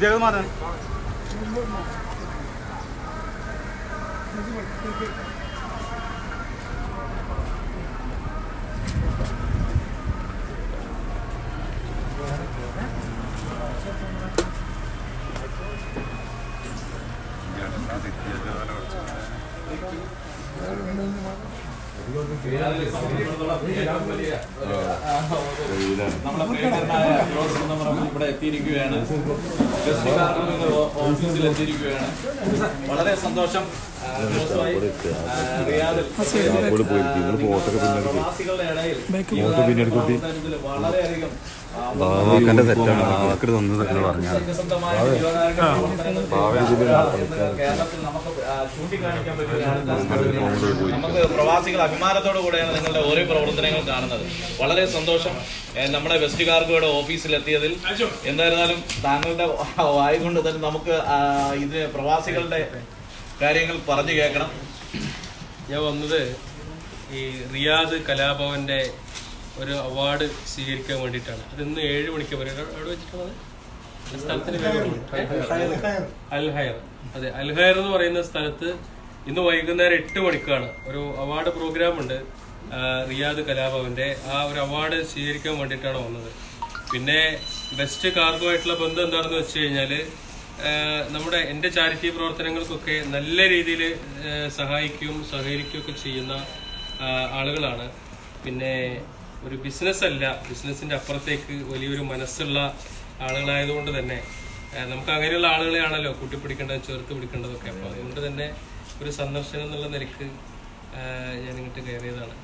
സുജയ മാറാൻ നമ്മുടെ പ്രിയങ്കരനായ ജോസ് കുന്നമറമ്പ് ഇവിടെ എത്തിയിരിക്കുകയാണ് ജസ്റ്റി കാർഗോയുടെ ഓഫീസിൽ എത്തിയിരിക്കുകയാണ് വളരെ സന്തോഷം ആ, ജോസുമായി, ആ, റിയാദിൽ പ്രവാസികളുടെ ഇടയിൽ ഈ പ്രവർത്തനത്തിൽ വളരെയധികം ആ, ബാവാക്കന്റെ തെറ്റാണ് ബാവാക്കര് തന്നത് പറഞ്ഞാൽ സത്യസന്ധമായ ജീവകാരുണ്യ പ്രവർത്തനങ്ങൾ കേരളത്തിൽ നമുക്ക് ആ, ചൂണ്ടിക്കാണിക്കാൻ പറ്റുകയാണ് നമുക്ക് പ്രവാസികൾ അഭിമാനത്തോടു കൂടെയാണ് നിങ്ങളുടെ ഓരോ പ്രവർത്തനങ്ങൾ കാണുന്നത് വളരെ സന്തോഷം ഏ, നമ്മുടെ വെസ്റ്റ് കാർഗോയുടെ ഓഫീസിലെത്തിയതിൽ എന്തായിരുന്നാലും താങ്കളുടെ വായ കൊണ്ട് തന്നെ നമുക്ക് ആ, ഇത് പ്രവാസികളുടെ കാര്യങ്ങൾ പറഞ്ഞു കേൾക്കണം ഞാൻ വന്നത് ഈ റിയാദ് കലാഭവന്റെ ഒരു അവാർഡ് സ്വീകരിക്കാൻ വേണ്ടിയിട്ടാണ് അത് ഇന്ന് ഏഴ് മണിക്ക് വരെ എവിടെ വെച്ചിട്ടുള്ളത് ആ സ്ഥലത്തിന്റെ പേര് ഓർമ്മയുണ്ടോ? അൽ ഹയർ അതെ അൽ ഹയർ എന്ന് പറയുന്ന സ്ഥലത്ത് ഇന്ന് വൈകുന്നേരം എട്ട് മണിക്കാണ് ഒരു അവാർഡ് പ്രോഗ്രാം ഉണ്ട് ആ, റിയാദ് കലാഭവന്റെ ആ ഒരു അവാർഡ് സ്വീകരിക്കാൻ വേണ്ടിയിട്ടാണ് വന്നത് പിന്നെ ബെസ്റ്റ് കാർഗോ ആയിട്ടുള്ള ബന്ധം എന്താണെന്ന് വെച്ച് കഴിഞ്ഞാല് ആഹ് നമ്മുടെ എൻ്റെ ചാരിറ്റി പ്രവർത്തനങ്ങൾക്കൊക്കെ നല്ല രീതിയിൽ സഹായിക്കുകയും സഹകരിക്കുകയൊക്കെ ചെയ്യുന്ന ആഹ് ആളുകളാണ് പിന്നെ ഒരു ബിസിനസ് അല്ല ബിസിനസ്സിന്റെ അപ്പുറത്തേക്ക് വലിയൊരു മനസ്സുള്ള ആളുകളായതുകൊണ്ട് തന്നെ ആഹ് നമുക്ക് അങ്ങനെയുള്ള ആളുകളെയാണല്ലോ കൂട്ടിപ്പിടിക്കേണ്ടത് ചേർത്ത് പിടിക്കേണ്ടതൊക്കെ അപ്പോൾ അതുകൊണ്ട് തന്നെ ഒരു സന്ദർശനം എന്നുള്ള നിലയ്ക്ക് ആഹ് ഞാൻ ഇങ്ങോട്ട് കയറിയതാണ്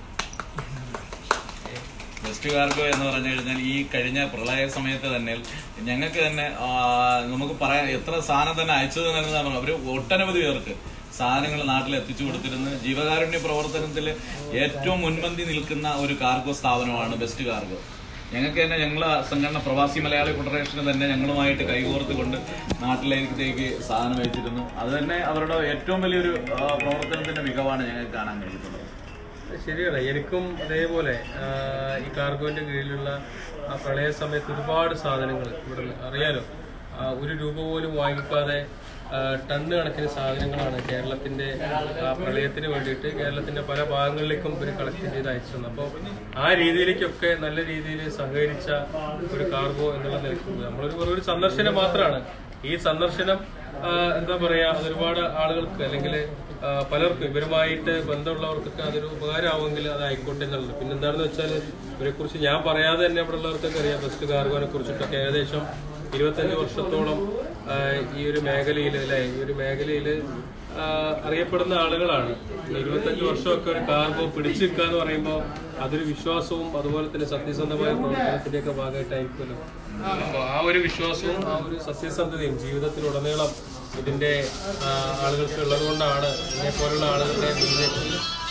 വെസ്റ്റ് കാർഗോ എന്ന് പറഞ്ഞു കഴിഞ്ഞാൽ ഈ കഴിഞ്ഞ പ്രളയ സമയത്ത് തന്നെ ഞങ്ങൾക്ക് തന്നെ ആ, നമുക്ക് പറയാൻ എത്ര സാധനം തന്നെ അയച്ചു തന്നെ അവര് ഒട്ടനവധി പേർക്ക് സാധനങ്ങൾ നാട്ടിൽ എത്തിച്ചു കൊടുത്തിരുന്നു ജീവകാരുണ്യ പ്രവർത്തനത്തിൽ ഏറ്റവും മുൻപന്തി നിൽക്കുന്ന ഒരു കാർഗോ സ്ഥാപനമാണ് ബെസ്റ്റ് കാർഗോ ഞങ്ങൾക്ക് തന്നെ ഞങ്ങൾ സംഘടന പ്രവാസി മലയാളി ഫെഡറേഷന് തന്നെ ഞങ്ങളുമായിട്ട് കൈകോർത്ത് കൊണ്ട് നാട്ടിലേക്ക് സാധനം അയച്ചിരുന്നു അത് തന്നെ അവരുടെ ഏറ്റവും വലിയൊരു ആ, പ്രവർത്തനത്തിന്റെ മികവാണ് ഞങ്ങൾക്ക് കാണാൻ കഴിയുന്നത് ശരിയാണ് എനിക്കും അതേപോലെ ആ, ഈ കാർഗോന്റെ കീഴിലുള്ള ആ പ്രളയ സമയത്ത് ഒരുപാട് സാധനങ്ങൾ ഇവിടെ അറിയാലോ ആ, ഒരു രൂപ പോലും വാങ്ങിക്കാതെ ആ, ടണ്ണ് കണക്കിന് സാധനങ്ങളാണ് കേരളത്തിന്റെ ആ പ്രളയത്തിന് വേണ്ടിയിട്ട് കേരളത്തിന്റെ പല ഭാഗങ്ങളിലേക്കും ഇവർ കളക്ട് ചെയ്ത് അയച്ചു തന്നു അപ്പോൾ ആ രീതിയിലേക്കൊക്കെ നല്ല രീതിയിൽ സഹകരിച്ച ഒരു കാർഗോ എന്നുള്ള നിലയ്ക്ക് നമ്മളൊരു വെറും ഒരു സന്ദർശനം മാത്രമാണ് ഈ സന്ദർശനം ആ, എന്താ പറയാ അത് ഒരുപാട് ആളുകൾക്ക് അല്ലെങ്കിൽ പലർക്കും ഇവരുമായിട്ട് ബന്ധമുള്ളവർക്കൊക്കെ അതൊരു ഉപകാരമാവുമെങ്കിൽ അത് ആയിക്കോട്ടെ എന്നുള്ളത് പിന്നെ എന്താണെന്ന് വെച്ചാൽ ഇവരെ കുറിച്ച് ഞാൻ പറയാതെ തന്നെ ഇവിടെ ഉള്ളവർക്കൊക്കെ അറിയാം ബെസ്റ്റ് കാർഗോനെ കുറിച്ചിട്ടൊക്കെ ഏകദേശം ഇരുപത്തഞ്ച് വർഷത്തോളം ആ, ഈ ഒരു മേഖലയിൽ അല്ലെ ഈ ഒരു മേഖലയിൽ അറിയപ്പെടുന്ന ആളുകളാണ് ഇരുപത്തഞ്ച് വർഷമൊക്കെ ഒരു കാർഗോ പിടിച്ചു നിൽക്കുക എന്ന് പറയുമ്പോൾ അതൊരു വിശ്വാസവും അതുപോലെ തന്നെ സത്യസന്ധമായ പ്രവർത്തനത്തിന്റെ ഒക്കെ ഭാഗമായിട്ടായിരിക്കുമല്ലോ അപ്പോൾ ആ ഒരു വിശ്വാസവും ആ ഒരു സത്യസന്ധതയും ജീവിതത്തിലുടനീളം ഇതിന്റെ ആ, ആളുകൾക്ക് ഉള്ളത് കൊണ്ടാണ് ഇതിനെ പോലുള്ള ആളുകളുടെ മുന്നിലേക്ക്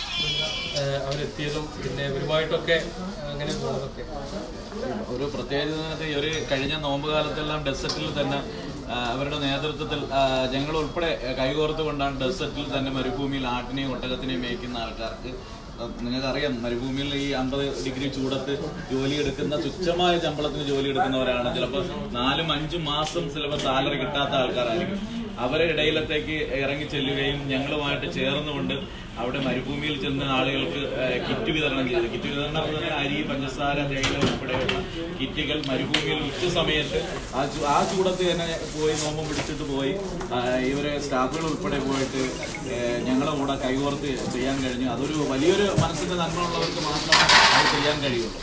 ആ, അവരെത്തിയതും പിന്നെ ഇവരുമായിട്ടൊക്കെ അങ്ങനെ പോകുന്നതൊക്കെ ഒരു പ്രത്യേകത ഇതിനകത്ത് ഈ ഒരു കഴിഞ്ഞ നോമ്പ് കാലത്തെല്ലാം ഡെസർട്ടിൽ തന്നെ ആ, അവരുടെ നേതൃത്വത്തിൽ ആ, ഞങ്ങൾ ഉൾപ്പെടെ കൈകോർത്ത് കൊണ്ടാണ് ഡെസർട്ടിൽ തന്നെ മരുഭൂമിയിൽ ആട്ടിനെയും ഒട്ടകത്തിനെയും മേയ്ക്കുന്ന ആൾക്കാർക്ക് നിങ്ങൾക്കറിയാം മരുഭൂമിയിൽ ഈ അമ്പത് ഡിഗ്രി ചൂടത്ത് ജോലി എടുക്കുന്ന തുച്ഛമായ ശമ്പളത്തിന് ജോലി എടുക്കുന്നവരാണ് ചിലപ്പോൾ നാലും അഞ്ചും മാസം ചിലപ്പോൾ സാലറി കിട്ടാത്ത ആൾക്കാരായിരിക്കും അവരെ ഇടയിലത്തേക്ക് ഇറങ്ങി ചെല്ലുകയും ഞങ്ങളുമായിട്ട് ചേർന്നുകൊണ്ട് അവിടെ മരുഭൂമിയിൽ ചെന്ന ആളുകൾക്ക് ഏഹ്, കിറ്റ് വിതരണം ചെയ്തു കിറ്റ് വിതരണം എന്ന് പറഞ്ഞാൽ അരി പഞ്ചസാര തേയില ഉൾപ്പെടെയുള്ള കിറ്റുകൾ മരുഭൂമിയിൽ ഉച്ച സമയത്ത് ആ ചൂ- ആ ചൂടത്ത് തന്നെ പോയി നോമ്പ് പിടിച്ചിട്ട് പോയി ആ, ഇവരെ സ്റ്റാഫുകൾ ഉൾപ്പെടെ പോയിട്ട് ഏഹ്, ഞങ്ങളെ കൂടെ കൈകോർത്ത് ചെയ്യാൻ കഴിഞ്ഞു അതൊരു വലിയൊരു മനസ്സിന്റെ നന്മ ഉള്ളവർക്ക് മാത്രം അത് ചെയ്യാൻ കഴിയുള്ളൂ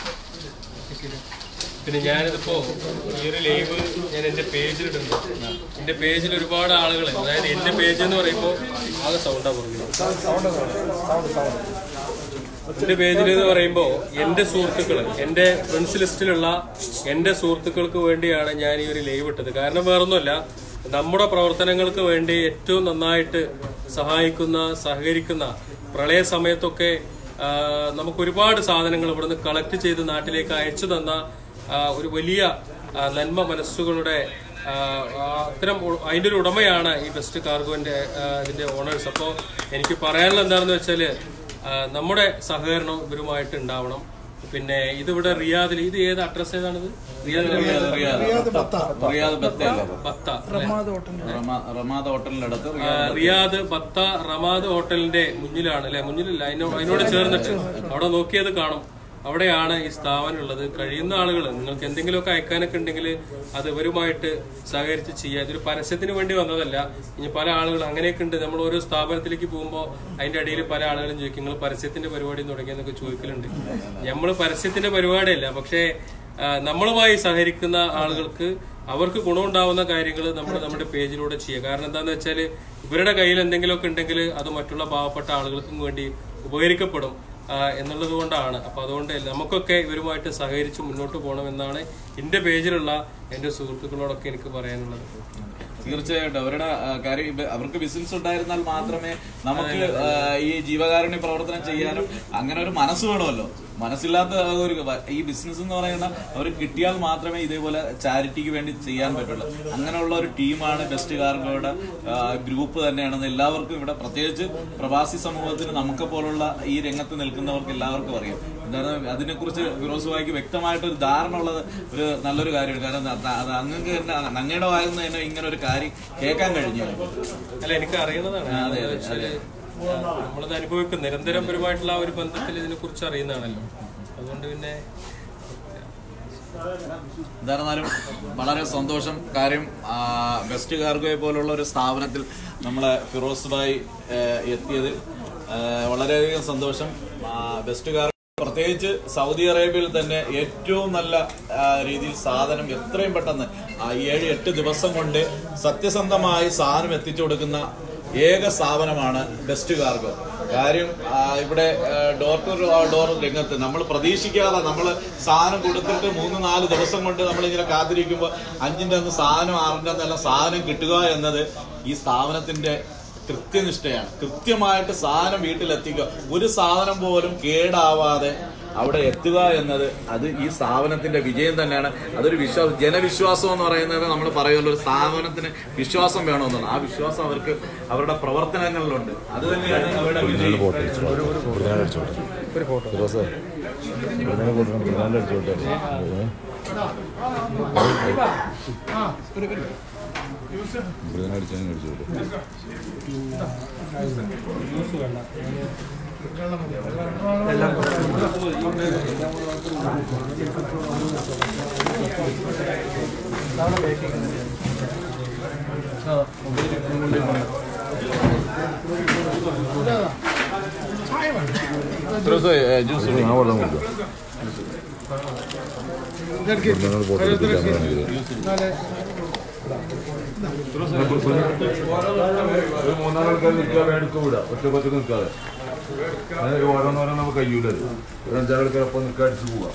പിന്നെ ഞാനിതിപ്പോ ഈ ഒരു ലൈവ് ഞാൻ എന്റെ പേജിലിടുന്നു എന്റെ പേജിൽ ഒരുപാട് ആളുകൾ അതായത് എന്റെ പേജ് എന്ന് പറയുമ്പോൾ ആകെ സൗണ്ടാ പറഞ്ഞത് എന്റെ പേജിൽ എന്ന് പറയുമ്പോൾ എന്റെ സുഹൃത്തുക്കൾ എന്റെ ഫ്രണ്ട്സ് ലിസ്റ്റിലുള്ള എന്റെ സുഹൃത്തുക്കൾക്ക് വേണ്ടിയാണ് ഞാൻ ഈ ഒരു ലൈവ് ഇട്ടത് കാരണം വേറൊന്നുമല്ല നമ്മുടെ പ്രവർത്തനങ്ങൾക്ക് വേണ്ടി ഏറ്റവും നന്നായിട്ട് സഹായിക്കുന്ന സഹകരിക്കുന്ന പ്രളയ സമയത്തൊക്കെ ആ, നമുക്ക് ഒരുപാട് സാധനങ്ങൾ ഇവിടുന്ന് കളക്ട് ചെയ്ത് നാട്ടിലേക്ക് അയച്ചു തന്ന ആ, ഒരു വലിയ ആ, നന്മ മനസ്സുകളുടെ ആ, ആ, അത്തരം ഉ- അതിന്റെ ഒരു ഉടമയാണ് ഈ ബെസ്റ്റ് കാർഗോന്റെ ആ, ഇതിന്റെ ഓണേഴ്സ് അപ്പോൾ എനിക്ക് പറയാനുള്ള എന്താണെന്ന് വെച്ചാല് ആ, നമ്മുടെ സഹകരണം ഇവരുമായിട്ട് ഉണ്ടാവണം പിന്നെ ഇതിവിടെ റിയാദിൽ ഇത് ഏത് അഡ്രസ് ഏതാണിത് റിയാദിലെ റിയാദ് റിയാദ് റിയാദ് ബത്തയല്ലേ ബത്ത അല്ലേ? റമാ- റമാദ് ഹോട്ടലിന്റെ അടുത്ത് ആ, റിയാദ് ബത്ത റമാദ് ഹോട്ടലിന്റെ മുന്നിലാണ് അല്ലെ മുന്നിലല്ല അതിനോ- അതിനോട് ചേർന്നിട്ട് അവിടെ നോക്കിയത് കാണും അവിടെയാണ് ഈ സ്ഥാപനം ഉള്ളത് കഴിയുന്ന ആളുകൾ നിങ്ങൾക്ക് എന്തെങ്കിലുമൊക്കെ അയക്കാനൊക്കെ ഉണ്ടെങ്കിൽ അത് ഇവരുമായിട്ട് സഹകരിച്ച് ചെയ്യുക ഇതൊരു പരസ്യത്തിന് വേണ്ടി വന്നതല്ല ഇനി പല ആളുകൾ അങ്ങനെയൊക്കെ ഉണ്ട് നമ്മൾ ഓരോ സ്ഥാപനത്തിലേക്ക് പോകുമ്പോൾ അതിന്റെ അടിയിൽ പല ആളുകളും ചോദിക്കും നിങ്ങൾ പരസ്യത്തിന്റെ പരിപാടി തുടങ്ങിയെന്നൊക്കെ ചോദിക്കലുണ്ട് നമ്മൾ പരസ്യത്തിന്റെ പരിപാടിയല്ല പക്ഷേ ആ, നമ്മളുമായി സഹകരിക്കുന്ന ആളുകൾക്ക് അവർക്ക് ഗുണമുണ്ടാവുന്ന കാര്യങ്ങൾ നമ്മൾ നമ്മുടെ പേജിലൂടെ ചെയ്യുക കാരണം എന്താന്ന് വെച്ചാൽ ഇവരുടെ കയ്യിൽ എന്തെങ്കിലുമൊക്കെ ഉണ്ടെങ്കിൽ അത് മറ്റുള്ള പാവപ്പെട്ട ആളുകൾക്കും വേണ്ടി ഉപകരിക്കപ്പെടും ആ, എന്നുള്ളത് കൊണ്ടാണ് അപ്പൊ അതുകൊണ്ട് നമുക്കൊക്കെ ഇവരുമായിട്ട് സഹകരിച്ച് മുന്നോട്ട് പോകണമെന്നാണ് എന്റെ പേജിലുള്ള എന്റെ സുഹൃത്തുക്കളോടൊക്കെ എനിക്ക് പറയാനുള്ളത് തീർച്ചയായിട്ടും അവരുടെ ആ, കാര്യം ഇവ- അവർക്ക് ബിസിനസ് ഉണ്ടായിരുന്നാൽ മാത്രമേ നമുക്ക് ആ, ഈ ജീവകാരുണ്യ പ്രവർത്തനം ചെയ്യാനും അങ്ങനെ ഒരു മനസ്സ് വേണമല്ലോ മനസ്സില്ലാത്ത ഒരു വ- ഈ ബിസിനസ് എന്ന് പറയുന്ന അവർ കിട്ടിയാൽ മാത്രമേ ഇതേപോലെ ചാരിറ്റിക്ക് വേണ്ടി ചെയ്യാൻ പറ്റുള്ളൂ അങ്ങനെയുള്ള ഒരു ടീമാണ് ബെസ്റ്റ് കാർഗോയുടെ ഗ്രൂപ്പ് തന്നെയാണെന്ന് എല്ലാവർക്കും ഇവിടെ പ്രത്യേകിച്ച് പ്രവാസി സമൂഹത്തിന് നമുക്ക് പോലുള്ള ഈ രംഗത്ത് നിൽക്കുന്നവർക്ക് എല്ലാവർക്കും അറിയാം എന്താണ് അതിനെക്കുറിച്ച് ഫിറോസ് ഭായിക്ക് വ്യക്തമായിട്ട് ഒരു ധാരണ ഉള്ളത് ഒരു നല്ലൊരു കാര്യമാണ് കാരണം അത് അത് അങ്ങക്ക് തന്നെ അങ്ങയുടെ വായുന്ന തന്നെ ഇങ്ങനെ ഒരു കാര്യം കേൾക്കാൻ കഴിഞ്ഞു അല്ല എനിക്ക് അറിയുന്നതാണ് എന്താന്ന് വെച്ചാല് നമ്മളത് അനുഭവിക്കും നിരന്തരപരമായിട്ടുള്ള ആ ഒരു ബന്ധത്തിൽ ഇതിനെ കുറിച്ച് അറിയുന്നതാണല്ലോ അതുകൊണ്ട് പിന്നെ എന്തായിരുന്നാലും വളരെ സന്തോഷം കാര്യം ആ, ബെസ്റ്റ് കാർഗോയെ പോലുള്ള ഒരു സ്ഥാപനത്തിൽ നമ്മളെ ഫിറോസ് ഭായ് ആ, എത്തിയത് ആ, വളരെയധികം സന്തോഷം ആ, ബെസ്റ്റ് കാർഗോ പ്രത്യേകിച്ച് സൗദി അറേബ്യയിൽ തന്നെ ഏറ്റവും നല്ല ആ, രീതിയിൽ സാധനം എത്രയും പെട്ടെന്ന് ആ, ഏഴ് എട്ട് ദിവസം കൊണ്ട് സത്യസന്ധമായി സാധനം എത്തിച്ചു കൊടുക്കുന്ന ഏക സ്ഥാപനമാണ് ബെസ്റ്റ് കാർഗോ കാര്യം ആ, ഇവിടെ ഡോർ ടു ഡോർ രംഗത്ത് നമ്മൾ പ്രതീക്ഷിക്കാതെ നമ്മൾ സാധനം കൊടുത്തിട്ട് മൂന്ന് നാല് ദിവസം കൊണ്ട് നമ്മൾ ഇങ്ങനെ കാത്തിരിക്കുമ്പോൾ അഞ്ചിന്റെ അന്ന് സാധനം ആറിന്റെ അന്നെല്ലാം സാധനം കിട്ടുക എന്നത് ഈ സ്ഥാപനത്തിന്റെ കൃത്യനിഷ്ഠയാണ് കൃത്യമായിട്ട് സാധനം വീട്ടിലെത്തിക്കുക ഒരു സാധനം പോലും കേടാവാതെ അവിടെ എത്തുക എന്നത് അത് ഈ സ്ഥാപനത്തിന്റെ വിജയം തന്നെയാണ് അതൊരു വിശ്വാസം ജനവിശ്വാസം എന്ന് പറയുന്നത് നമ്മൾ പറയുമല്ലോ ഒരു സ്ഥാപനത്തിന് വിശ്വാസം വേണമെന്നാണ് ആ വിശ്വാസം അവർക്ക് അവരുടെ പ്രവർത്തനങ്ങളിലുണ്ട് അത് തന്നെയാണ് അവരുടെ വിജയം ജ്യൂസ് ഒരു മൂന്നാലാൾക്കാർ നിൽക്കാൻ എടുക്കൂല ഒറ്റ കൊച്ചു നിൽക്കാതെ അങ്ങനെ ഓരോന്നോരോ നമുക്ക് കഴിയൂലല്ലോ ഒരു അഞ്ചാറാൾക്കാർ ഒപ്പം നിൽക്കാൻ അടിച്ചു പോവാം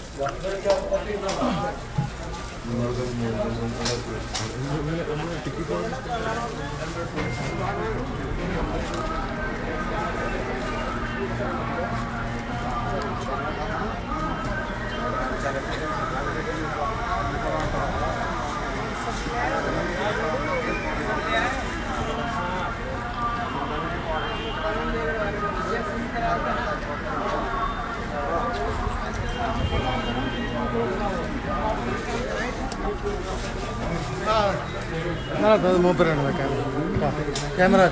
മൂപ്പരാണ് ക്യാമറ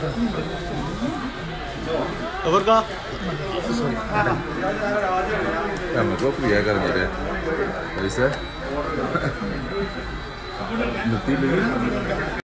നമുക്ക് ഫ്രീ ആക്കാറുണ്ട് പൈസ നിർത്തിയില്ലെങ്കിൽ